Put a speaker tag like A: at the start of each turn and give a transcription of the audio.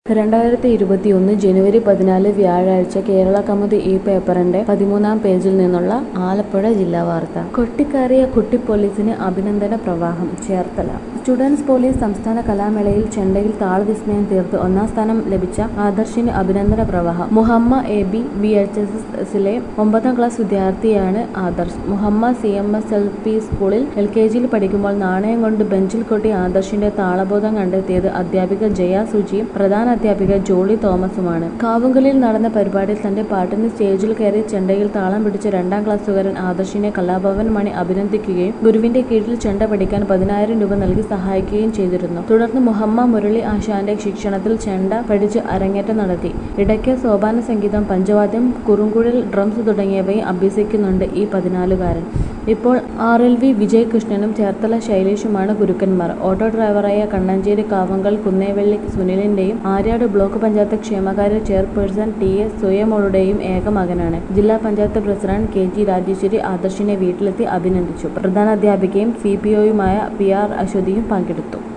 A: രണ്ടായിരത്തി ഇരുപത്തിയൊന്ന് ജനുവരി പതിനാല് വ്യാഴാഴ്ച കേരള കൗമുദി ഈ പേപ്പറിന്റെ പതിമൂന്നാം പേജിൽ നിന്നുള്ള ആലപ്പുഴ ജില്ലാ വാർത്ത കൊട്ടിക്കയറിയ കുട്ടി പോലീസിന് അഭിനന്ദന പ്രവാഹം ചേർത്തല സ്റ്റുഡൻസ് പോലീസ് സംസ്ഥാന കലാമേളയിൽ ചെണ്ടയിൽ താളവിസ്മയം തീർത്ത് ഒന്നാം സ്ഥാനം ലഭിച്ച ആദർശിന് അഭിനന്ദന പ്രവാഹം Muhamma A B V H S എസിലെ ഒമ്പതാം ക്ലാസ് വിദ്യാർത്ഥിയാണ് Adarsh Muhamma C M S L P സ്കൂളിൽ എൽ കെ ജിയിൽ പഠിക്കുമ്പോൾ നാണയം കൊണ്ട് ബെഞ്ചിൽ കൊട്ടി ആദർശിന്റെ താളബോധം കണ്ടെത്തിയത് അധ്യാപിക ജയ സുജിയും പ്രധാന അധ്യാപിക ജോളി തോമസുമാണ് കാവുങ്കലിൽ നടന്ന പരിപാടിയിൽ തന്റെ പാട്ടിന് സ്റ്റേജിൽ കയറി ചെണ്ടയിൽ താളം പിടിച്ച രണ്ടാം ക്ലാസ്സുകാരൻ ആദർശിനെ കലാഭവൻ മണി അഭിനന്ദിക്കുകയും ഗുരുവിന്റെ കീഴിൽ ചെണ്ട പഠിക്കാൻ പതിനായിരം രൂപ നൽകി സഹായിക്കുകയും ചെയ്തിരുന്നു തുടർന്ന് മുഹമ്മ മുരളി ആശാന്റെ ശിക്ഷണത്തിൽ ചെണ്ട പഠിച്ച് അരങ്ങേറ്റം നടത്തി ഇടയ്ക്ക് സോപാന സംഗീതം പഞ്ചവാദ്യം കുറുങ്കുഴൽ ഡ്രംസ് തുടങ്ങിയവയും അഭ്യസിക്കുന്നുണ്ട് ഈ പതിനാലുകാരൻ ഇപ്പോൾ ആർ എൽ വി വിജയ് കൃഷ്ണനും ചേർത്തല ശൈലേഷുമാണ് ഗുരുക്കന്മാർ ഓട്ടോ ഡ്രൈവറായ കണ്ണഞ്ചേരി കാവങ്കൽ കുന്നേവള്ളി സുനിലിന്റെയും ആര്യാട് ബ്ലോക്ക് പഞ്ചായത്ത് ക്ഷേമകാര്യ ചെയർപേഴ്സൺ ടി എസ് സുയമോളുടെയും ഏക മകനാണ് ജില്ലാ panchayat president K G Rajeshwari ആദർശിനെ വീട്ടിലെത്തി അഭിനന്ദിച്ചു പ്രധാന അധ്യാപികയും സി പി ഒയുമായ പി ആർ അശ്വതിയും പങ്കെടുത്തു